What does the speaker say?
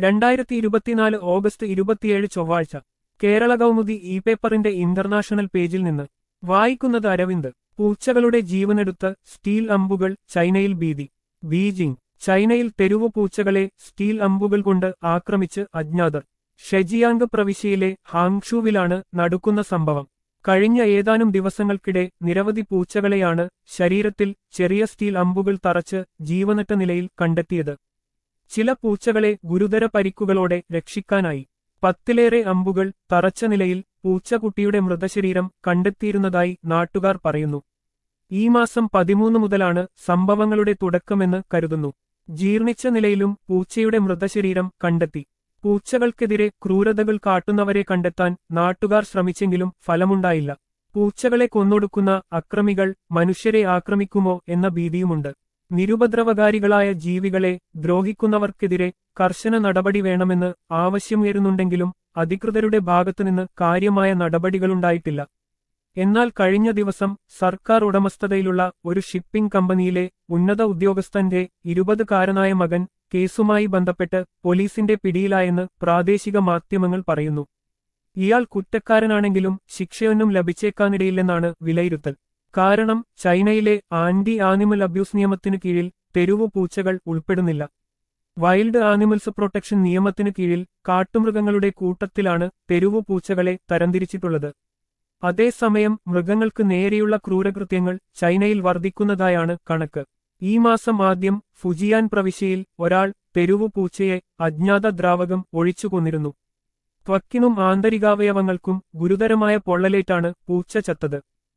രണ്ടായിരത്തി ഇരുപത്തിനാല് ഓഗസ്റ്റ് ഇരുപത്തിയേഴ് ചൊവ്വാഴ്ച കേരള കൗമുദി ഇ പേപ്പറിന്റെ ഇന്റർനാഷണൽ പേജിൽ നിന്ന് വായിക്കുന്നത് അരവിന്ദ് പൂച്ചകളുടെ ജീവനെടുത്ത് സ്റ്റീൽ അമ്പുകൾ ചൈനയിൽ ഭീതി ബീജിംഗ് ചൈനയിൽ തെരുവു പൂച്ചകളെ സ്റ്റീൽ അമ്പുകൾ കൊണ്ട് ആക്രമിച്ച് അജ്ഞാതർ ഷെജിയാങ് പ്രവിശ്യയിലെ ഹാങ്ഷുവിലാണ് നടക്കുന്ന സംഭവം കഴിഞ്ഞ ഏതാനും ദിവസങ്ങൾക്കിടെ നിരവധി പൂച്ചകളെയാണ് ശരീരത്തിൽ ചെറിയ സ്റ്റീൽ അമ്പുകൾ തറച്ച് ജീവനറ്റ നിലയിൽ കണ്ടെത്തിയത് ചില പൂച്ചകളെ ഗുരുതര പരിക്കുകളോടെ രക്ഷിക്കാനായി പത്തിലേറെ അമ്പുകൾ തറച്ച നിലയിൽ പൂച്ചക്കുട്ടിയുടെ മൃതശരീരം കണ്ടെത്തിയിരുന്നതായി നാട്ടുകാർ പറയുന്നു ഈ മാസം പതിമൂന്ന് മുതലാണ് സംഭവങ്ങളുടെ തുടക്കമെന്ന് കരുതുന്നു ജീർണിച്ച നിലയിലും പൂച്ചയുടെ മൃതശരീരം കണ്ടെത്തി പൂച്ചകൾക്കെതിരെ ക്രൂരതകൾ കാട്ടുന്നവരെ കണ്ടെത്താൻ നാട്ടുകാർ ശ്രമിച്ചെങ്കിലും ഫലമുണ്ടായില്ല പൂച്ചകളെ കൊന്നൊടുക്കുന്ന അക്രമികൾ മനുഷ്യരെ ആക്രമിക്കുമോ എന്ന ഭീതിയുമുണ്ട് നിരുപദ്രവകാരികളായ ജീവികളെ ദ്രോഹിക്കുന്നവർക്കെതിരെ കർശന നടപടി വേണമെന്ന് ആവശ്യമുയരുന്നുണ്ടെങ്കിലും അധികൃതരുടെ ഭാഗത്തുനിന്ന് കാര്യമായ നടപടികളുണ്ടായിട്ടില്ല എന്നാൽ കഴിഞ്ഞ ദിവസം സർക്കാർ ഉടമസ്ഥതയിലുള്ള ഒരു ഷിപ്പിംഗ് കമ്പനിയിലെ ഉന്നത ഉദ്യോഗസ്ഥന്റെ ഇരുപതുകാരനായ മകൻ കേസുമായി ബന്ധപ്പെട്ട് പോലീസിന്റെ പിടിയിലായെന്ന് പ്രാദേശിക മാധ്യമങ്ങൾ പറയുന്നു ഇയാൾ കുറ്റക്കാരനാണെങ്കിലും ശിക്ഷയൊന്നും ലഭിച്ചേക്കാനിടയില്ലെന്നാണ് വിലയിരുത്തൽ കാരണം ചൈനയിലെ ആന്റി ആനിമൽ അബ്യൂസ് നിയമത്തിനു കീഴിൽ തെരുവു പൂച്ചകൾ ഉൾപ്പെടുന്നില്ല വൈൽഡ് ആനിമൽസ് പ്രൊട്ടക്ഷൻ നിയമത്തിനു കീഴിൽ കാട്ടുമൃഗങ്ങളുടെ കൂട്ടത്തിലാണ് തെരുവു പൂച്ചകളെ തരംതിരിച്ചിട്ടുള്ളത് അതേസമയം മൃഗങ്ങൾക്ക് നേരെയുള്ള ക്രൂരകൃത്യങ്ങൾ ചൈനയിൽ വർദ്ധിക്കുന്നതായാണ് കണക്ക് ഈ മാസം ആദ്യം ഫുജിയാൻ പ്രവിശ്യയിൽ ഒരാൾ തെരുവു പൂച്ചയെ അജ്ഞാത ദ്രാവകം ഒഴിച്ചു കൊന്നിരുന്നു ത്വക്കിനും ആന്തരികാവയവങ്ങൾക്കും ഗുരുതരമായ പൊള്ളലേറ്റാണ് പൂച്ച ചത്തത്